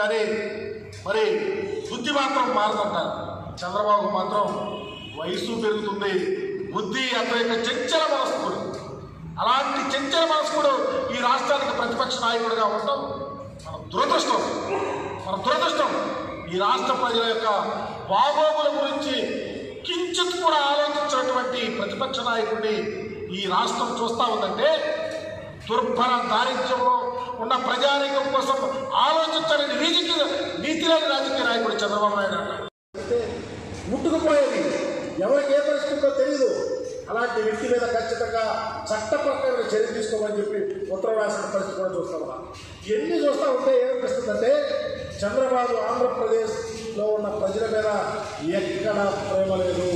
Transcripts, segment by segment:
కానీ మరి బుద్ధి మాత్రం మారదంటారు చంద్రబాబు మాత్రం వయసు పెరుగుతుంది బుద్ధి అతని యొక్క చంచల మనస్కుడు అలాంటి చంచల మనస్కుడు ఈ రాష్ట్రానికి ప్రతిపక్ష నాయకుడిగా ఉండటం మన దురదృష్టం మన దురదృష్టం ఈ రాష్ట్ర ప్రజల యొక్క బాగోగుల గురించి కించిత్ కూడా ఆలోచించినటువంటి ప్రతిపక్ష నాయకుడిని ఈ రాష్ట్రం చూస్తా ఉందంటే దుర్భర దారిద్ర్యంలో ఉన్న ప్రజానీకం కోసం ఆలోచించని నీతికి నీతి లేని రాజకీయ నాయకుడు చంద్రబాబు నాయుడు అన్నాడు అంటే ముట్టుకుపోయేది ఎవరికి ఏ పరిస్థితుందో తెలియదు అలాంటి వ్యక్తి మీద ఖచ్చితంగా చట్ట ప్రకారం చర్య తీసుకోమని చెప్పి ఉత్తరం రాసిన పరిస్థితి కూడా చూస్తా ఉన్నాం ఎన్ని చూస్తా ఉంటే ఏమనిపిస్తుందంటే చంద్రబాబు ఆంధ్రప్రదేశ్లో ఉన్న ప్రజల మీద ఎక్కడ ప్రేమ లేదు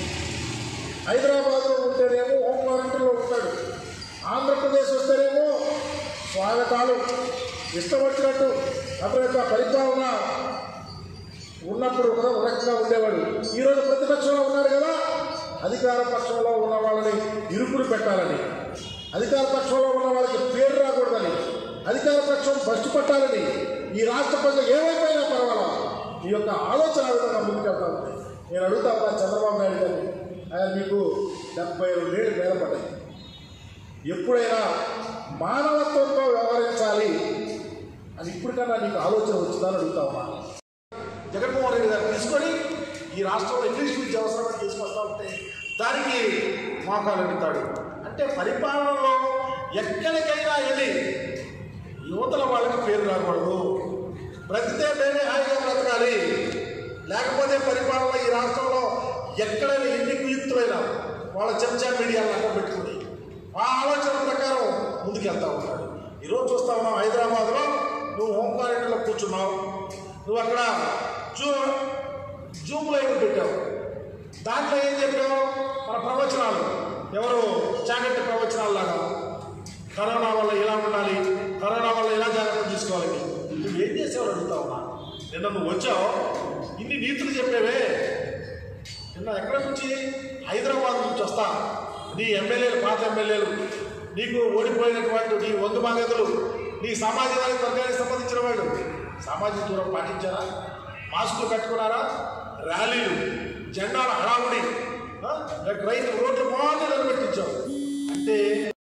హైదరాబాద్లో ఉంటేనేమో హోమ్ క్వారంటైన్లో ఉంటాడు ఆంధ్రప్రదేశ్ వస్తేనేమో స్వాగతాలు ఇష్టం వచ్చినట్టు అతని యొక్క పరిపాలన ఉన్నప్పుడు కూడా ఒక రకంగా ఉండేవాడు ఈరోజు ప్రతిపక్షంలో ఉన్నాడు కదా అధికార పక్షంలో ఉన్న వాళ్ళని ఇరుకులు పెట్టాలని అధికార పక్షంలో ఉన్న వాళ్ళకి పేరు రాకూడదని అధికార పక్షం బస్టు పట్టాలని ఈ రాష్ట్ర ప్రజలు ఏమైపోయినా పర్వాలా ఈ యొక్క ఆలోచన ఆ విధంగా ముందుకెళ్తా ఉంది నేను అడుగుతా ఉన్నా చంద్రబాబు నాయుడు గారిని ఆయన మీకు డెబ్బై రెండేళ్ళు మీద పడ్డాయి ఎప్పుడైనా మానవత్వంతో వ్యవహరించాలి అది ఇప్పటికన్నా నీకు ఆలోచన వచ్చిందని అడుగుతా ఉన్నా జగన్మోహన్ రెడ్డి గారు తీసుకొని ఈ రాష్ట్రంలో ఇంగ్లీష్ విద్య అవసరమని తీసుకొస్తా ఉంటే దానికి మోకాలు ఎడుతాడు అంటే పరిపాలనలో ఎక్కడికైనా వెళ్ళి యువతల వాళ్ళకి పేరు రాకూడదు బ్రతితే మేమే హాయిగా బ్రతకాలి లేకపోతే పరిపాలన ఈ రాష్ట్రంలో ఎక్కడైనా ఎన్ని కుయుక్తులైనా వాళ్ళ చెంచా మీడియాలను అక్కడ పెట్టుకుని ఆ ఆలోచన ప్రకారం ముందుకెళ్తా ఉంటాడు ఈరోజు చూస్తా ఉన్నాం హైదరాబాద్లో నువ్వు హోమ్ క్వారంటైన్లో కూర్చున్నావు నువ్వు అక్కడ జూ జూమ్ లైవ్ పెట్టావు దాంట్లో ఏం చెప్పావు మన ప్రవచనాలు ఎవరు చాగంటి ప్రవచనాలు లాగా కరోనా వల్ల ఇలా ఉండాలి కరోనా వల్ల ఇలా జాగ్రత్తలు తీసుకోవాలి నువ్వు ఏం చేసావు అడుగుతా ఉన్నా నిన్న నువ్వు వచ్చావు ఇన్ని నీతులు చెప్పేవే నిన్న ఎక్కడ నుంచి హైదరాబాద్ నుంచి వస్తా నీ ఎమ్మెల్యేలు పాత ఎమ్మెల్యేలు నీకు ఓడిపోయినటువంటి నీ వంతు బాధ్యతలు నీ సామాజిక వర్గానికి సంబంధించిన వాళ్ళు సామాజిక దూరం పాటించారా మాస్కులు కట్టుకున్నారా ర్యాలీలు జెండాల హడావుడి ఆ? రైతు రోడ్లు బాగా నిలబెట్టించావు అంటే